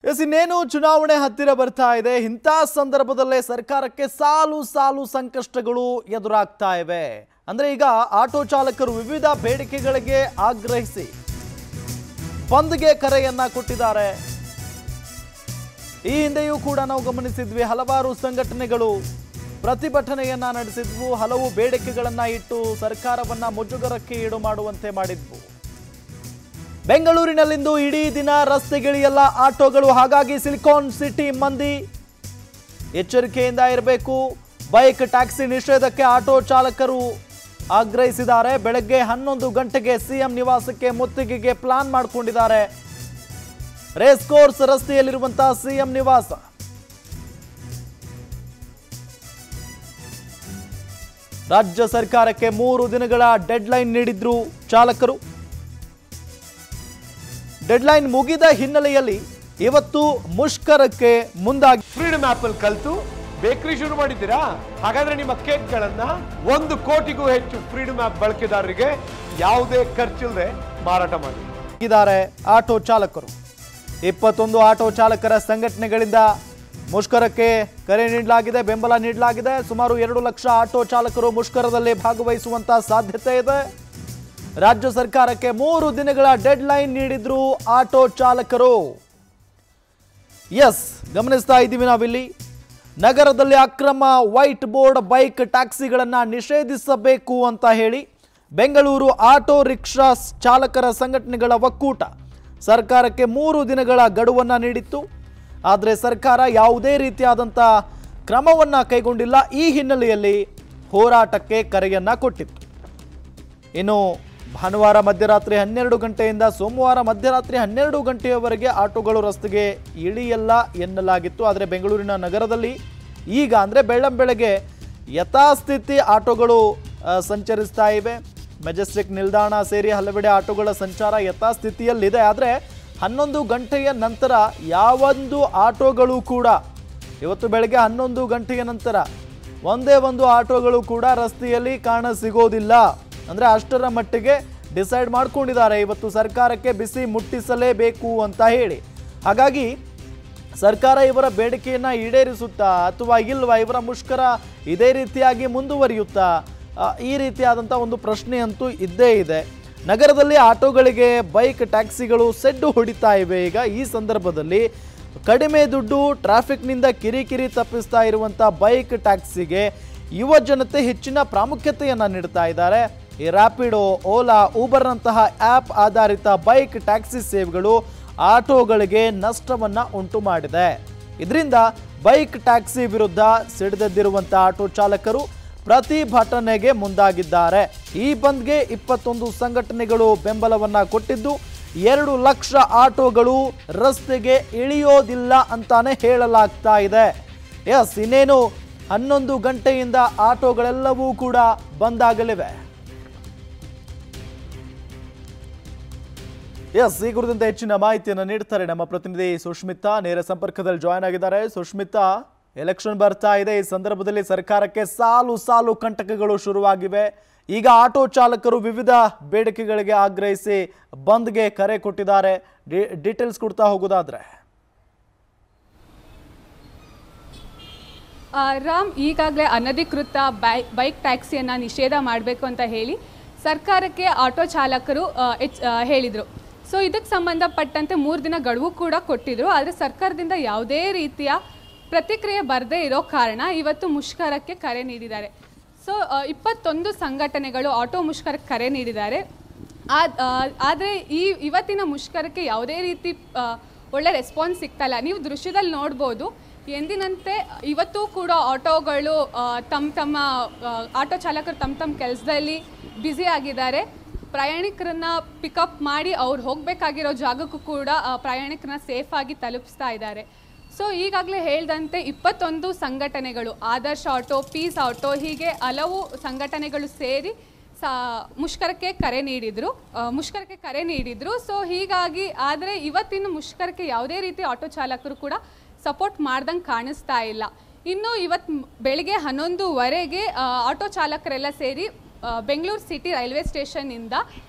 S ಇನ್ನೇನು ಚುನಾವಣೆ ಹತ್ತಿರ ಬರ್ತಾ ಇದೆ ಇಂಥ ಸಂದರ್ಭದಲ್ಲೇ ಸರ್ಕಾರಕ್ಕೆ ಸಾಲು ಸಾಲು ಸಂಕಷ್ಟಗಳು ಎದುರಾಗ್ತಾ ಇವೆ ಅಂದ್ರೆ ಈಗ ಆಟೋ ಚಾಲಕರು ವಿವಿಧ ಬೇಡಿಕೆಗಳಿಗೆ ಆಗ್ರಹಿಸಿ ಬಂದ್ಗೆ ಕರೆಯನ್ನ ಕೊಟ್ಟಿದ್ದಾರೆ ಈ ಹಿಂದೆಯೂ ಕೂಡ ನಾವು ಗಮನಿಸಿದ್ವಿ ಹಲವಾರು ಸಂಘಟನೆಗಳು ಪ್ರತಿಭಟನೆಯನ್ನ ನಡೆಸಿದ್ವು ಹಲವು ಬೇಡಿಕೆಗಳನ್ನ ಇಟ್ಟು ಸರ್ಕಾರವನ್ನ ಮುಜುಗರಕ್ಕೆ ಈಡು ಮಾಡುವಂತೆ ಮಾಡಿದ್ವು ಬೆಂಗಳೂರಿನಲ್ಲಿಂದು ಇಡೀ ದಿನ ರಸ್ತೆಗಿಳಿಯಲ್ಲ ಆಟೋಗಳು ಹಾಗಾಗಿ ಸಿಲಿಕಾನ್ ಸಿಟಿ ಮಂದಿ ಎಚ್ಚರಿಕೆಯಿಂದ ಇರಬೇಕು ಬೈಕ್ ಟ್ಯಾಕ್ಸಿ ನಿಷೇಧಕ್ಕೆ ಆಟೋ ಚಾಲಕರು ಆಗ್ರಹಿಸಿದ್ದಾರೆ ಬೆಳಗ್ಗೆ ಹನ್ನೊಂದು ಗಂಟೆಗೆ ಸಿಎಂ ನಿವಾಸಕ್ಕೆ ಮುತ್ತಿಗೆಗೆ ಪ್ಲಾನ್ ಮಾಡಿಕೊಂಡಿದ್ದಾರೆ ರೇಸ್ ಕೋರ್ಸ್ ರಸ್ತೆಯಲ್ಲಿರುವಂತಹ ಸಿಎಂ ನಿವಾಸ ರಾಜ್ಯ ಸರ್ಕಾರಕ್ಕೆ ಮೂರು ದಿನಗಳ ಡೆಡ್ಲೈನ್ ನೀಡಿದ್ರು ಚಾಲಕರು ಡೆಡ್ಲೈನ್ ಮುಗಿದ ಹಿನ್ನೆಲೆಯಲ್ಲಿ ಇವತ್ತು ಮುಷ್ಕರಕ್ಕೆ ಮುಂದಾಗಿ ಫ್ರೀಡಮ್ ಆಪ್ ಅಲ್ಲಿ ಕಲ್ತು ಬೇಕರಿ ಶುರು ಮಾಡಿದ್ದೀರಾ ಹಾಗಾದ್ರೆ ನಿಮ್ಮ ಕೇಕ್ಗಳನ್ನ ಒಂದು ಕೋಟಿಗೂ ಹೆಚ್ಚು ಫ್ರೀಡಮ್ ಆಪ್ ಬಳಕೆದಾರರಿಗೆ ಯಾವುದೇ ಖರ್ಚಿಲ್ಲದೆ ಮಾರಾಟ ಮಾಡಿ ಇದ್ದಾರೆ ಆಟೋ ಚಾಲಕರು ಇಪ್ಪತ್ತೊಂದು ಆಟೋ ಚಾಲಕರ ಸಂಘಟನೆಗಳಿಂದ ಮುಷ್ಕರಕ್ಕೆ ಕರೆ ನೀಡಲಾಗಿದೆ ಬೆಂಬಲ ನೀಡಲಾಗಿದೆ ಸುಮಾರು ಎರಡು ಲಕ್ಷ ಆಟೋ ಚಾಲಕರು ಮುಷ್ಕರದಲ್ಲಿ ಭಾಗವಹಿಸುವಂತ ಸಾಧ್ಯತೆ ಇದೆ ರಾಜ್ಯ ಸರ್ಕಾರಕ್ಕೆ ಮೂರು ದಿನಗಳ ಡೆಡ್ ಲೈನ್ ನೀಡಿದ್ರು ಆಟೋ ಚಾಲಕರು ಎಸ್ ಗಮನಿಸ್ತಾ ಇದ್ದೀವಿ ನಾವಿಲ್ಲಿ ನಗರದಲ್ಲಿ ಅಕ್ರಮ ವೈಟ್ ಬೋರ್ಡ್ ಬೈಕ್ ಟ್ಯಾಕ್ಸಿಗಳನ್ನು ನಿಷೇಧಿಸಬೇಕು ಅಂತ ಹೇಳಿ ಬೆಂಗಳೂರು ಆಟೋ ರಿಕ್ಷಾ ಚಾಲಕರ ಸಂಘಟನೆಗಳ ಒಕ್ಕೂಟ ಸರ್ಕಾರಕ್ಕೆ ಮೂರು ದಿನಗಳ ಗಡುವನ್ನು ನೀಡಿತ್ತು ಆದರೆ ಸರ್ಕಾರ ಯಾವುದೇ ರೀತಿಯಾದಂಥ ಕ್ರಮವನ್ನು ಕೈಗೊಂಡಿಲ್ಲ ಈ ಹಿನ್ನೆಲೆಯಲ್ಲಿ ಹೋರಾಟಕ್ಕೆ ಕರೆಯನ್ನು ಕೊಟ್ಟಿತ್ತು ಇನ್ನು ಭಾನುವಾರ ಮಧ್ಯರಾತ್ರಿ ಹನ್ನೆರಡು ಗಂಟೆಯಿಂದ ಸೋಮವಾರ ಮಧ್ಯರಾತ್ರಿ ಹನ್ನೆರಡು ಗಂಟೆಯವರೆಗೆ ಆಟೋಗಳು ರಸ್ತೆಗೆ ಇಳಿಯಲ್ಲ ಎನ್ನಲಾಗಿತ್ತು ಆದರೆ ಬೆಂಗಳೂರಿನ ನಗರದಲ್ಲಿ ಈಗ ಅಂದರೆ ಬೆಳ್ಳಂಬೆಳಗ್ಗೆ ಯಥಾಸ್ಥಿತಿ ಆಟೋಗಳು ಆ, ಸಂಚರಿಸ್ತಾ ಇವೆ ಮೆಜೆಸ್ಟಿಕ್ ನಿಲ್ದಾಣ ಸೇರಿ ಹಲವೆಡೆ ಆಟೋಗಳ ಸಂಚಾರ ಯಥಾಸ್ಥಿತಿಯಲ್ಲಿದೆ ಆದರೆ ಹನ್ನೊಂದು ಗಂಟೆಯ ನಂತರ ಯಾವೊಂದು ಆಟೋಗಳು ಕೂಡ ಇವತ್ತು ಬೆಳಗ್ಗೆ ಹನ್ನೊಂದು ಗಂಟೆಯ ನಂತರ ಒಂದೇ ಒಂದು ಆಟೋಗಳು ಕೂಡ ರಸ್ತೆಯಲ್ಲಿ ಕಾಣ ಸಿಗೋದಿಲ್ಲ ಅಂದರೆ ಅಷ್ಟರ ಮಟ್ಟಿಗೆ ಡಿಸೈಡ್ ಮಾಡ್ಕೊಂಡಿದ್ದಾರೆ ಇವತ್ತು ಸರ್ಕಾರಕ್ಕೆ ಬಿಸಿ ಮುಟ್ಟಿಸಲೇಬೇಕು ಅಂತ ಹೇಳಿ ಹಾಗಾಗಿ ಸರ್ಕಾರ ಇವರ ಬೇಡಿಕೆಯನ್ನು ಈಡೇರಿಸುತ್ತಾ ಅಥವಾ ಇಲ್ವಾ ಇವರ ಮುಷ್ಕರ ಇದೇ ರೀತಿಯಾಗಿ ಮುಂದುವರಿಯುತ್ತಾ ಆ, ಈ ರೀತಿಯಾದಂಥ ಒಂದು ಪ್ರಶ್ನೆ ಅಂತೂ ಇದ್ದೇ ಇದೆ ನಗರದಲ್ಲಿ ಆಟೋಗಳಿಗೆ ಬೈಕ್ ಟ್ಯಾಕ್ಸಿಗಳು ಸೆಡ್ಡು ಹೊಡಿತಾ ಇವೆ ಈಗ ಈ ಸಂದರ್ಭದಲ್ಲಿ ಕಡಿಮೆ ದುಡ್ಡು ಟ್ರಾಫಿಕ್ನಿಂದ ಕಿರಿಕಿರಿ ತಪ್ಪಿಸ್ತಾ ಇರುವಂಥ ಬೈಕ್ ಟ್ಯಾಕ್ಸಿಗೆ ಯುವ ಜನತೆ ಹೆಚ್ಚಿನ ಪ್ರಾಮುಖ್ಯತೆಯನ್ನು ನೀಡ್ತಾ ಇದ್ದಾರೆ ಈ ರ್ಯಾಪಿಡೋ ಓಲಾ ಊಬರ್ನಂತಹ ಆ್ಯಪ್ ಆಧಾರಿತ ಬೈಕ್ ಟ್ಯಾಕ್ಸಿ ಸೇವೆಗಳು ಆಟೋಗಳಿಗೆ ನಷ್ಟವನ್ನ ಉಂಟು ಮಾಡಿದೆ ಇದರಿಂದ ಬೈಕ್ ಟ್ಯಾಕ್ಸಿ ವಿರುದ್ಧ ಸಿಡಿದೆದ್ದಿರುವಂಥ ಆಟೋ ಚಾಲಕರು ಪ್ರತಿಭಟನೆಗೆ ಮುಂದಾಗಿದ್ದಾರೆ ಈ ಬಂದ್ಗೆ ಇಪ್ಪತ್ತೊಂದು ಸಂಘಟನೆಗಳು ಬೆಂಬಲವನ್ನ ಕೊಟ್ಟಿದ್ದು ಎರಡು ಲಕ್ಷ ಆಟೋಗಳು ರಸ್ತೆಗೆ ಇಳಿಯೋದಿಲ್ಲ ಅಂತಾನೆ ಹೇಳಲಾಗ್ತಾ ಇದೆ ಎಸ್ ಇನ್ನೇನು ಹನ್ನೊಂದು ಗಂಟೆಯಿಂದ ಆಟೋಗಳೆಲ್ಲವೂ ಕೂಡ ಬಂದಾಗಲಿವೆ ಎಸ್ ಈ ಕುರಿತಂತೆ ಹೆಚ್ಚಿನ ಮಾಹಿತಿಯನ್ನು ನೀಡ್ತಾರೆ ನಮ್ಮ ಪ್ರತಿನಿಧಿ ಸುಷ್ಮಿತಾ ನೇರ ಸಂಪರ್ಕದಲ್ಲಿ ಜಾಯ್ನ್ ಆಗಿದ್ದಾರೆ ಸುಷ್ಮಿತಾ ಎಲೆಕ್ಷನ್ ಬರ್ತಾ ಇದೆ ಈ ಸಂದರ್ಭದಲ್ಲಿ ಸರ್ಕಾರಕ್ಕೆ ಸಾಲು ಸಾಲು ಕಂಟಕಗಳು ಶುರುವಾಗಿವೆ ಈಗ ಆಟೋ ಚಾಲಕರು ವಿವಿಧ ಬೇಡಿಕೆಗಳಿಗೆ ಆಗ್ರಹಿಸಿ ಬಂದ್ಗೆ ಕರೆ ಕೊಟ್ಟಿದ್ದಾರೆ ಡಿ- ಡೀಟೇಲ್ಸ್ ಕೊಡ್ತಾ ಹೋಗೋದಾದ್ರೆ ಆ, ರಾಮ್ ಈಗಾಗಲೇ ಅನಧಿಕೃತ ಬೈ ಬೈಕ್ ಟ್ಯಾಕ್ಸಿಯನ್ನು ನಿಷೇಧ ಮಾಡಬೇಕು ಅಂತ ಹೇಳಿ ಸರ್ಕಾರಕ್ಕೆ ಆಟೋ ಚಾಲಕರು ಆ, ಎಚ್ ಆ, ಹೇಳಿದರು ಸೊ ಇದಕ್ಕೆ ಸಂಬಂಧಪಟ್ಟಂತೆ ಮೂರು ದಿನ ಗಡುವು ಕೂಡ ಕೊಟ್ಟಿದ್ರು ಆದರೆ ಸರ್ಕಾರದಿಂದ ಯಾವುದೇ ರೀತಿಯ ಪ್ರತಿಕ್ರಿಯೆ ಬರದೇ ಇರೋ ಕಾರಣ ಇವತ್ತು ಮುಷ್ಕರಕ್ಕೆ ಕರೆ ನೀಡಿದ್ದಾರೆ ಸೊ ಇಪ್ಪತ್ತೊಂದು ಸಂಘಟನೆಗಳು ಆಟೋ ಮುಷ್ಕರಕ್ಕೆ ಕರೆ ನೀಡಿದ್ದಾರೆ ಆದರೆ ಈ ಇವತ್ತಿನ ಮುಷ್ಕರಕ್ಕೆ ಯಾವುದೇ ರೀತಿ ಆ, ಒಳ್ಳೆ ರೆಸ್ಪಾನ್ಸ್ ಸಿಗ್ತಲ್ಲ ನೀವು ದೃಶ್ಯದಲ್ಲಿ ನೋಡ್ಬೋದು ಎಂದಿನಂತೆ ಇವತ್ತು ಕೂಡ ಆಟೋಗಳು ಆ, ತಮ್ಮ ತಮ್ಮ ಆ, ಆಟೋ ಚಾಲಕರು ತಮ್ಮ ತಮ್ಮ ಕೆಲಸದಲ್ಲಿ ಬ್ಯುಸಿ ಆಗಿದ್ದಾರೆ ಪ್ರಯಾಣಿಕರನ್ನ ಪಿಕಪ್ ಮಾಡಿ ಅವ್ರು ಹೋಗಬೇಕಾಗಿರೋ ಜಾಗಕ್ಕೂ ಕೂಡ ಆ, ಪ್ರಯಾಣಿಕರನ್ನ ಸೇಫಾಗಿ ತಲುಪಿಸ್ತಾ ಇದ್ದಾರೆ ಸೊ ಈಗಾಗಲೇ ಹೇಳ್ದಂತೆ ಇಪ್ಪತ್ತೊಂದು ಸಂಘಟನೆಗಳು ಆದರ್ಶ್ ಆಟೋ ಪೀಸ್ ಆಟೋ ಹೀಗೆ ಹಲವು ಸಂಘಟನೆಗಳು ಸೇರಿ ಸಾ ಮುಷ್ಕರಕ್ಕೆ ಕರೆ ನೀಡಿದ್ರು ಆ, ಮುಷ್ಕರಕ್ಕೆ ಕರೆ ನೀಡಿದ್ರು ಸೊ ಹೀಗಾಗಿ ಆದರೆ ಇವತ್ತಿನ ಮುಷ್ಕರಕ್ಕೆ ಯಾವುದೇ ರೀತಿ ಆಟೋ ಚಾಲಕರು ಕೂಡ ಸಪೋರ್ಟ್ ಮಾಡ್ದಂಗೆ ಕಾಣಿಸ್ತಾ ಇಲ್ಲ ಇನ್ನು ಇವತ್ತು ಬೆಳಿಗ್ಗೆ ಹನ್ನೊಂದುವರೆಗೆ ಆ, ಆಟೋ ಚಾಲಕರೆಲ್ಲ ಸೇರಿ ಬೆಂಗಳೂರು ಸಿಟಿ ರೈಲ್ವೆ ಸ್ಟೇಷನ್ನಿಂದ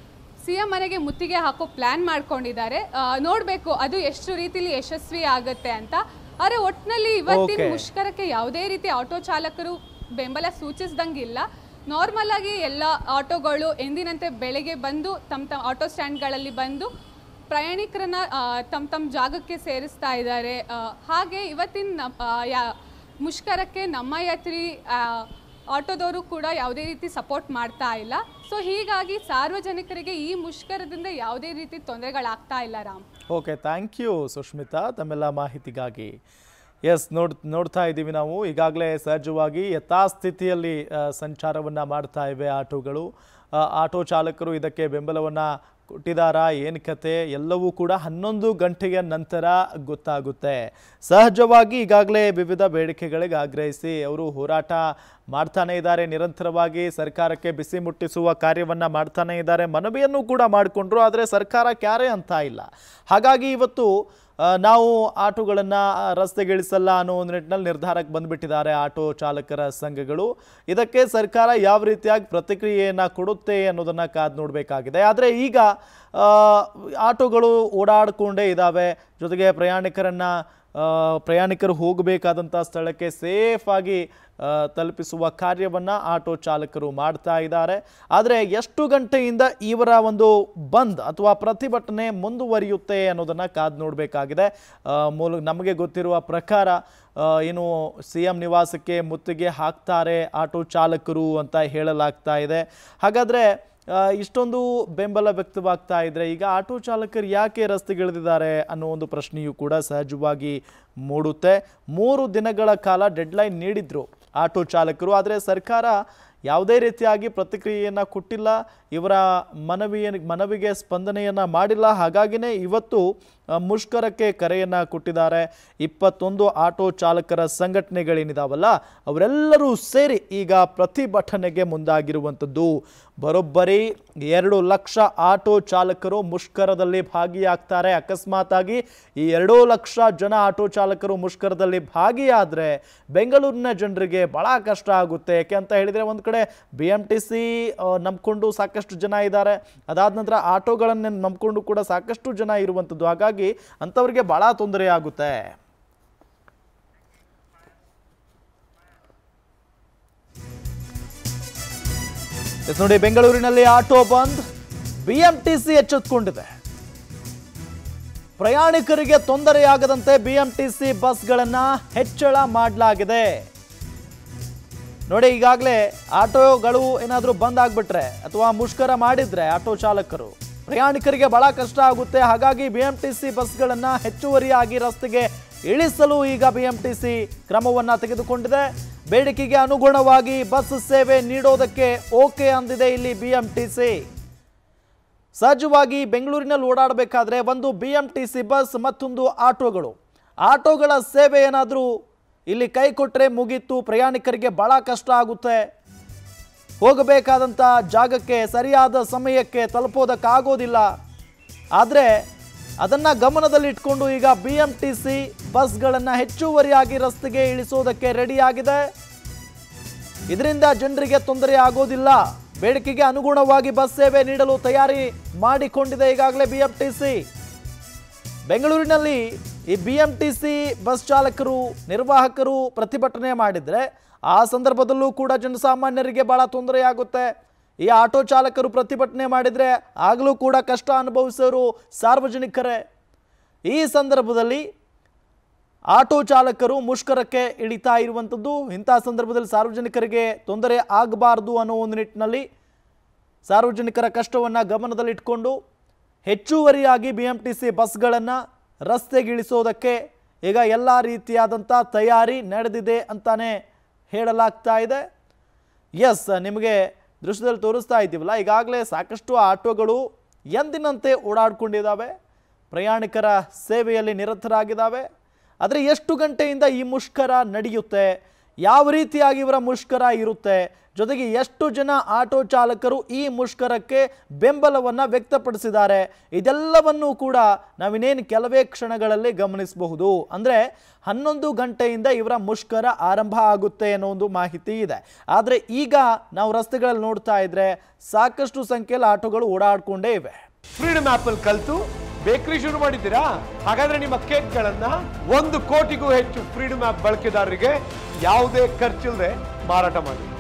ಸಿ ಎಂ ಮನೆಗೆ ಮುತ್ತಿಗೆ ಹಾಕೋ ಪ್ಲಾನ್ ಮಾಡ್ಕೊಂಡಿದ್ದಾರೆ ನೋಡಬೇಕು ಅದು ಎಷ್ಟು ರೀತಿಲಿ ಯಶಸ್ವಿ ಆಗುತ್ತೆ ಅಂತ ಆದರೆ ಒಟ್ಟಿನಲ್ಲಿ ಇವತ್ತಿನ Okay. ಮುಷ್ಕರಕ್ಕೆ ಯಾವುದೇ ರೀತಿ ಆಟೋ ಚಾಲಕರು ಬೆಂಬಲ ಸೂಚಿಸ್ದಂಗಿಲ್ಲ ನಾರ್ಮಲ್ ಆಗಿ ಎಲ್ಲ ಆಟೋಗಳು ಎಂದಿನಂತೆ ಬೆಳಗ್ಗೆ ಬಂದು ತಮ್ಮ ತಮ್ಮ ಆಟೋ ಸ್ಟ್ಯಾಂಡ್ಗಳಲ್ಲಿ ಬಂದು ಪ್ರಯಾಣಿಕರನ್ನ ಆ, ತಮ್ಮ ತಮ್ಮ ಜಾಗಕ್ಕೆ ಸೇರಿಸ್ತಾ ಇದ್ದಾರೆ ಆ, ಹಾಗೆ ಇವತ್ತಿನ ನಮ್- ಆ, ಯಾ- ಮುಷ್ಕರಕ್ಕೆ ನಮ್ಮ ಯಾತ್ರಿ ಆ, ಆಟೋದವರು ಕೂಡ ಯಾವುದೇ ರೀತಿ ಸಪೋರ್ಟ್ ಮಾಡ್ತಾ ಇಲ್ಲ ಸೊ ಹೀಗಾಗಿ ಸಾರ್ವಜನಿಕರಿಗೆ ಈ ಮುಷ್ಕರದಿಂದ ಯಾವುದೇ ರೀತಿ ತೊಂದರೆಗಳಾಗ್ತಾ ಇಲ್ಲ Ram okay thank you Sushmita ತಮ್ಮೆಲ್ಲ ಮಾಹಿತಿಗಾಗಿ ಎಸ್ ನೋಡ್ ನೋಡ್ತಾ ಇದ್ದೀವಿ ನಾವು ಈಗಾಗಲೇ ಸಹಜವಾಗಿ ಯಥಾಸ್ಥಿತಿಯಲ್ಲಿ ಸಂಚಾರವನ್ನು ಮಾಡ್ತಾ ಇವೆ ಆಟೋಗಳು ಆ, ಆಟೋ ಚಾಲಕರು ಇದಕ್ಕೆ ಬೆಂಬಲವನ್ನು ಕೊಟ್ಟಿದ್ದಾರಾ ಏನು ಕತೆ ಎಲ್ಲವೂ ಕೂಡ ಹನ್ನೊಂದು ಗಂಟೆಯ ನಂತರ ಗೊತ್ತಾಗುತ್ತೆ ಸಹಜವಾಗಿ ಈಗಾಗಲೇ ವಿವಿಧ ಬೇಡಿಕೆಗಳಿಗೆ ಆಗ್ರಹಿಸಿ ಅವರು ಹೋರಾಟ ಮಾಡ್ತಾನೆ ಇದ್ದಾರೆ ನಿರಂತರವಾಗಿ ಸರ್ಕಾರಕ್ಕೆ ಬಿಸಿ ಮುಟ್ಟಿಸುವ ಕಾರ್ಯವನ್ನು ಮಾಡ್ತಾನೆ ಇದ್ದಾರೆ ಮನವಿಯನ್ನು ಕೂಡ ಮಾಡಿಕೊಂಡ್ರು ಆದರೆ ಸರ್ಕಾರ ಕ್ಯಾರೆ ಅಂತ ಇಲ್ಲ ಹಾಗಾಗಿ ಇವತ್ತು ಆ, ನಾವು ಆಟೋಗಳನ್ನು ರಸ್ತೆಗಿಳಿಸಲ್ಲ ಅನ್ನೋ ಒಂದು ನಿಟ್ಟಿನಲ್ಲಿ ನಿರ್ಧಾರಕ್ಕೆ ಬಂದುಬಿಟ್ಟಿದ್ದಾರೆ ಆಟೋ ಚಾಲಕರ ಸಂಘಗಳು ಇದಕ್ಕೆ ಸರ್ಕಾರ ಯಾವ ರೀತಿಯಾಗಿ ಪ್ರತಿಕ್ರಿಯೆಯನ್ನು ಕೊಡುತ್ತೆ ಅನ್ನೋದನ್ನು ಕಾದು ನೋಡಬೇಕಾಗಿದೆ ಆದರೆ ಈಗ ಆ, ಆಟೋಗಳು ಓಡಾಡಿಕೊಂಡೇ ಇದ್ದಾವೆ ಜೊತೆಗೆ ಪ್ರಯಾಣಿಕರನ್ನು ಪ್ರಯಾಣಿಕರು ಹೋಗಬೇಕಾದಂಥ ಸ್ಥಳಕ್ಕೆ ಸೇಫಾಗಿ ಆ, ತಲುಪಿಸುವ ಕಾರ್ಯವನ್ನು ಆಟೋ ಚಾಲಕರು ಮಾಡ್ತಾ ಇದ್ದಾರೆ ಆದರೆ ಎಷ್ಟು ಗಂಟೆಯಿಂದ ಇವರ ಒಂದು ಬಂದ್ ಅಥವಾ ಪ್ರತಿಭಟನೆ ಮುಂದುವರಿಯುತ್ತೆ ಅನ್ನೋದನ್ನು ಕಾದು ನೋಡಬೇಕಾಗಿದೆ ಮೂಲ ನಮಗೆ ಗೊತ್ತಿರುವ ಪ್ರಕಾರ ಆ, ಏನು ಸಿ ಎಂ ನಿವಾಸಕ್ಕೆ ಮುತ್ತಿಗೆ ಹಾಕ್ತಾರೆ ಆಟೋ ಚಾಲಕರು ಅಂತ ಹೇಳಲಾಗ್ತಾ ಇದೆ ಹಾಗಾದರೆ ಆ, ಇಷ್ಟೊಂದು ಬೆಂಬಲ ವ್ಯಕ್ತವಾಗ್ತಾ ಇದ್ರೆ ಈಗ ಆಟೋ ಚಾಲಕರು ಯಾಕೆ ರಸ್ತೆಗಿಳಿದಿದ್ದಾರೆ ಅನ್ನೋ ಒಂದು ಪ್ರಶ್ನೆಯೂ ಕೂಡ ಸಹಜವಾಗಿ ಮೂಡುತ್ತೆ ಮೂರು ದಿನಗಳ ಕಾಲ ಡೆಡ್ಲೈನ್ ನೀಡಿದ್ರು ಆಟೋ ಚಾಲಕರು ಆದರೆ ಸರ್ಕಾರ ಯಾವುದೇ ರೀತಿಯಾಗಿ ಪ್ರತಿಕ್ರಿಯೆಯನ್ನು ಕೊಟ್ಟಿಲ್ಲ ಇವರ ಮನವಿಯ ಮನವಿಗೆ ಸ್ಪಂದನೆಯನ್ನು ಮಾಡಿಲ್ಲ ಹಾಗಾಗಿನೇ ಇವತ್ತು ಆ, ಮುಷ್ಕರಕ್ಕೆ ಕರೆಯನ್ನು ಕೊಟ್ಟಿದ್ದಾರೆ ಇಪ್ಪತ್ತೊಂದು ಆಟೋ ಚಾಲಕರ ಸಂಘಟನೆಗಳೇನಿದಾವಲ್ಲ ಅವರೆಲ್ಲರೂ ಸೇರಿ ಈಗ ಪ್ರತಿಭಟನೆಗೆ ಮುಂದಾಗಿರುವಂಥದ್ದು ಬರೋಬ್ಬರಿ ಎರಡು ಲಕ್ಷ ಆಟೋ ಚಾಲಕರು ಮುಷ್ಕರದಲ್ಲಿ ಭಾಗಿಯಾಗ್ತಾರೆ ಅಕಸ್ಮಾತಾಗಿ ಈ ಎರಡೂ ಲಕ್ಷ ಜನ ಆಟೋ ಚಾಲಕರು ಮುಷ್ಕರದಲ್ಲಿ ಭಾಗಿಯಾದರೆ ಬೆಂಗಳೂರಿನ ಜನರಿಗೆ ಬಹಳ ಕಷ್ಟ ಆಗುತ್ತೆ ಯಾಕೆ ಅಂತ ಹೇಳಿದರೆ ಒಂದು ಕಡೆ ಬಿ ಎಮ್ ಟಿ ಸಿ ನಂಬ್ಕೊಂಡು ಸಾಕಷ್ಟು ಜನ ಇದ್ದಾರೆ ಅದಾದ ನಂತರ ಆಟೋಗಳನ್ನು ನಂಬ್ಕೊಂಡು ಕೂಡ ಸಾಕಷ್ಟು ಜನ ಇರುವಂಥದ್ದು ಹಾಗಾಗಿ ಅಂಥವ್ರಿಗೆ ಬಹಳ ತೊಂದರೆ ಆಗುತ್ತೆ ಎಸ್ ನೋಡಿ ಬೆಂಗಳೂರಿನಲ್ಲಿ ಆಟೋ ಬಂದ್ ಬಿಎಂಟಿಸಿ ಎಚ್ಚೆತ್ತುಕೊಂಡಿದೆ ಪ್ರಯಾಣಿಕರಿಗೆ ತೊಂದರೆಯಾಗದಂತೆ ಬಿಎಂಟಿಸಿ ಬಸ್ಗಳನ್ನು ಹೆಚ್ಚಳ ಮಾಡಲಾಗಿದೆ ನೋಡಿ ಈಗಾಗಲೇ ಆಟೋಗಳು ಏನಾದರೂ ಬಂದ್ ಆಗಿಬಿಟ್ರೆ ಅಥವಾ ಮುಷ್ಕರ ಮಾಡಿದ್ರೆ ಆಟೋ ಚಾಲಕರು ಪ್ರಯಾಣಿಕರಿಗೆ ಬಹಳ ಕಷ್ಟ ಆಗುತ್ತೆ ಹಾಗಾಗಿ ಬಿಎಂಟಿಸಿ ಬಸ್ಗಳನ್ನು ಹೆಚ್ಚುವರಿಯಾಗಿ ರಸ್ತೆಗೆ ಇಳಿಸಲು ಈಗ ಬಿಎಂಟಿಸಿ ಕ್ರಮವನ್ನು ತೆಗೆದುಕೊಂಡಿದೆ ಬೇಡಿಕೆಗೆ ಅನುಗುಣವಾಗಿ ಬಸ್ ಸೇವೆ ನೀಡೋದಕ್ಕೆ ಓಕೆ ಅಂದಿದೆ ಇಲ್ಲಿ ಬಿಎಂಟಿಸಿ ಸಹಜವಾಗಿ ಬೆಂಗಳೂರಿನಲ್ಲಿ ಓಡಾಡಬೇಕಾದ್ರೆ ಒಂದು B M T C bus ಮತ್ತೊಂದು ಆಟೋಗಳು ಆಟೋಗಳ ಸೇವೆ ಏನಾದರೂ ಇಲ್ಲಿ ಕೈ ಕೊಟ್ಟರೆ ಮುಗೀತು ಪ್ರಯಾಣಿಕರಿಗೆ ಭಾಳ ಕಷ್ಟ ಆಗುತ್ತೆ ಹೋಗಬೇಕಾದಂಥ ಜಾಗಕ್ಕೆ ಸರಿಯಾದ ಸಮಯಕ್ಕೆ ತಲುಪೋದಕ್ಕಾಗೋದಿಲ್ಲ ಆದರೆ ಅದನ್ನು ಗಮನದಲ್ಲಿಟ್ಕೊಂಡು ಈಗ ಬಿ ಎಂ ಟಿ ಸಿ ಬಸ್ಗಳನ್ನು ಹೆಚ್ಚುವರಿಯಾಗಿ ರಸ್ತೆಗೆ ಇಳಿಸೋದಕ್ಕೆ ರೆಡಿಯಾಗಿದೆ ಇದರಿಂದ ಜನರಿಗೆ ತೊಂದರೆ ಆಗೋದಿಲ್ಲ ಬೇಡಿಕೆಗೆ ಅನುಗುಣವಾಗಿ ಬಸ್ ಸೇವೆ ನೀಡಲು ತಯಾರಿ ಮಾಡಿಕೊಂಡಿದೆ ಈಗಾಗಲೇ ಬಿಎಂಟಿಸಿ ಬೆಂಗಳೂರಿನಲ್ಲಿ ಈ ಬಿಎಂಟಿಸಿ ಬಸ್ ಚಾಲಕರು ನಿರ್ವಾಹಕರು ಪ್ರತಿಭಟನೆ ಮಾಡಿದರೆ ಆ ಸಂದರ್ಭದಲ್ಲೂ ಕೂಡ ಜನಸಾಮಾನ್ಯರಿಗೆ ಬಹಳ ತೊಂದರೆ ಆಗುತ್ತೆ ಈ ಆಟೋ ಚಾಲಕರು ಪ್ರತಿಭಟನೆ ಮಾಡಿದರೆ ಆಗಲೂ ಕೂಡ ಕಷ್ಟ ಅನುಭವಿಸೋರು ಸಾರ್ವಜನಿಕರೇ ಈ ಸಂದರ್ಭದಲ್ಲಿ ಆಟೋ ಚಾಲಕರು ಮುಷ್ಕರಕ್ಕೆ ಇಳಿತಾ ಇರುವಂಥದ್ದು ಇಂಥ ಸಂದರ್ಭದಲ್ಲಿ ಸಾರ್ವಜನಿಕರಿಗೆ ತೊಂದರೆ ಆಗಬಾರ್ದು ಅನ್ನೋ ಒಂದು ನಿಟ್ಟಿನಲ್ಲಿ ಸಾರ್ವಜನಿಕರ ಕಷ್ಟವನ್ನು ಗಮನದಲ್ಲಿಟ್ಕೊಂಡು ಹೆಚ್ಚುವರಿಯಾಗಿ ಬಿ ಎಂ ಟಿ ಸಿ ಬಸ್ಗಳನ್ನು ರಸ್ತೆಗಿಳಿಸೋದಕ್ಕೆ ಈಗ ಎಲ್ಲ ರೀತಿಯಾದಂಥ ತಯಾರಿ ನಡೆದಿದೆ ಅಂತಾನೆ ಹೇಳಲಾಗ್ತಾ ಇದೆ ಎಸ್ ನಿಮಗೆ ದೃಶ್ಯದಲ್ಲಿ ತೋರಿಸ್ತಾ ಇದ್ದೀವಲ್ಲ ಈಗಾಗಲೇ ಸಾಕಷ್ಟು ಆಟೋಗಳು ಎಂದಿನಂತೆ ಓಡಾಡ್ಕೊಂಡಿದ್ದಾವೆ ಪ್ರಯಾಣಿಕರ ಸೇವೆಯಲ್ಲಿ ನಿರತರಾಗಿದ್ದಾವೆ ಆದರೆ ಎಷ್ಟು ಗಂಟೆಯಿಂದ ಈ ಮುಷ್ಕರ ನಡೆಯುತ್ತೆ ಯಾವ ರೀತಿಯಾಗಿ ಇವರ ಮುಷ್ಕರ ಇರುತ್ತೆ ಜೊತೆಗೆ ಎಷ್ಟು ಜನ ಆಟೋ ಚಾಲಕರು ಈ ಮುಷ್ಕರಕ್ಕೆ ಬೆಂಬಲವನ್ನು ವ್ಯಕ್ತಪಡಿಸಿದ್ದಾರೆ ಇದೆಲ್ಲವನ್ನೂ ಕೂಡ ನಾವಿನ್ನೇನು ಕೆಲವೇ ಕ್ಷಣಗಳಲ್ಲಿ ಗಮನಿಸಬಹುದು ಅಂದರೆ ಹನ್ನೊಂದು ಗಂಟೆಯಿಂದ ಇವರ ಮುಷ್ಕರ ಆರಂಭ ಆಗುತ್ತೆ ಅನ್ನೋ ಒಂದು ಮಾಹಿತಿ ಇದೆ ಆದರೆ ಈಗ ನಾವು ರಸ್ತೆಗಳಲ್ಲಿ ನೋಡ್ತಾ ಇದ್ರೆ ಸಾಕಷ್ಟು ಸಂಖ್ಯೆಯಲ್ಲಿ ಆಟೋಗಳು ಓಡಾಡ್ಕೊಂಡೇ ಇವೆ ಫ್ರೀಡಮ್ ಆಪ್ ಅಲ್ಲಿ ಕಲ್ತು ಬೇಕರಿ ಶುರು ಮಾಡಿದ್ದೀರಾ ಹಾಗಾದ್ರೆ ನಿಮ್ಮ ಕೇಕ್ಗಳನ್ನ ಒಂದು ಕೋಟಿಗೂ ಹೆಚ್ಚು ಫ್ರೀಡಮ್ ಆಪ್ ಬಳಕೆದಾರರಿಗೆ ಯಾವುದೇ ಖರ್ಚಿಲ್ಲದೆ ಮಾರಾಟ ಮಾಡಿ